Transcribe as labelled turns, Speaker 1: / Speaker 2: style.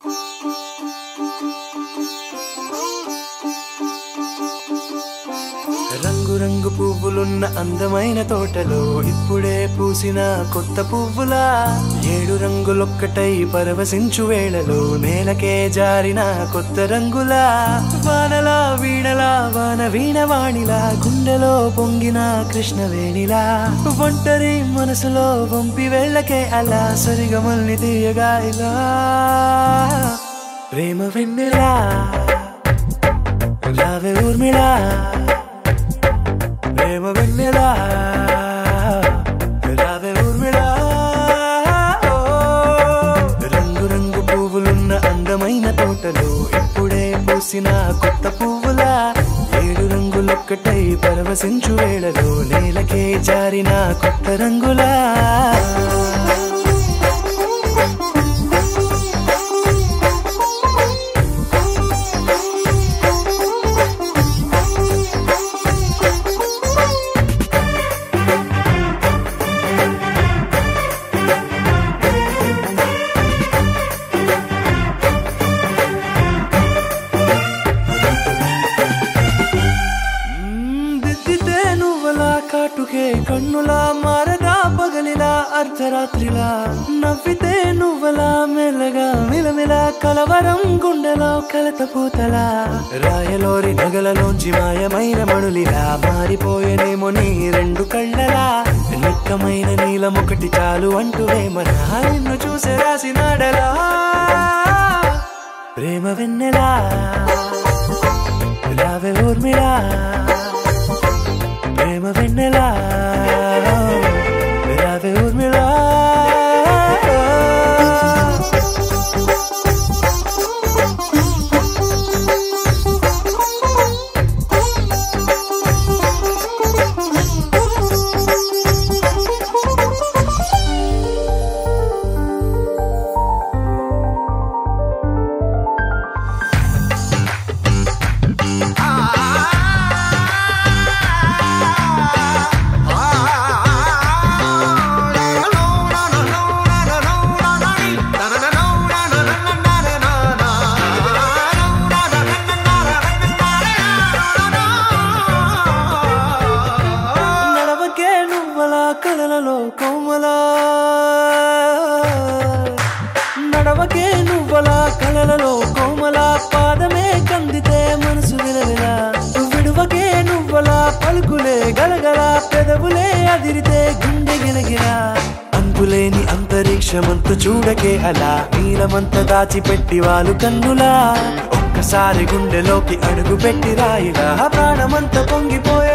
Speaker 1: రంగు రంగు పువ్వులున్న అందమైన తోటలో ఇప్పుడే పూసిన కొత్త పువ్వులా ఏడు రంగులొక్కటై పరవశించు వేళలో నేలకే జారిన కొత్త రంగులా వానలా వీణలా వాన వీణవాణిలా గుండెలో పొంగిన కృష్ణవేణిలా ఒంటరి మనసులో వంపి వెళ్ళకే అలా సరిగమల్ని తీయగా ఇలా ప్రేమ వెన్నెలా రావే ఊర్మిళా ప్రేమ వెన్నెలా రావే ఊర్మిళా ఓ, రంగు రంగు పువ్వులున్న అందమైన తోటలో ఇప్పుడే పూసిన కొత్త పువ్వులా ఏడు రంగులొక్కటై పరవశించు వేళలో నేలకే జారిన కొత్త రంగులా మ్మ్, దిద్దితే నువ్వలా కాటుకే కన్నులా మారగా పగలిలా అర్ధరాత్రిలా నవ్వితే నువ్వలా మెల్లగా మిలమిలా కలవరం గుండెలో కలత పూతలా రాయలోరి నగలలోంచి మాయమైన మణులిలా మారిపోయేనేమో నీ రెండు కళ్ళలా నిక్కమైన నీలం ఒకటి చాలు అంటూ వేమనా నిన్ను చూసే రాసినాడలా ప్రేమ వెన్నెలా రావే ఊర్మిళా ప్రేమ వెన్నెలా రావే ఊర్మిళా నడవకే నువ్వలా కలలలో కోమలా నడవకే నువ్వలా కలలలో కోమలా పాదమే కందితే మనసు విలవిలా విడువకే నువ్వలా పలుకులే గలగల పెదవులే అదిరితే గుండె గిలగిలా అంతులేని అంతరిక్షమంత చూడకే అలా నీలమంత దాచిపెట్టి వాళ్ళు కన్నులా ఒక్కసారి గుండెలోకి అడుగు పెట్టి రాయిలా ప్రాణమంత పొంగిపోయే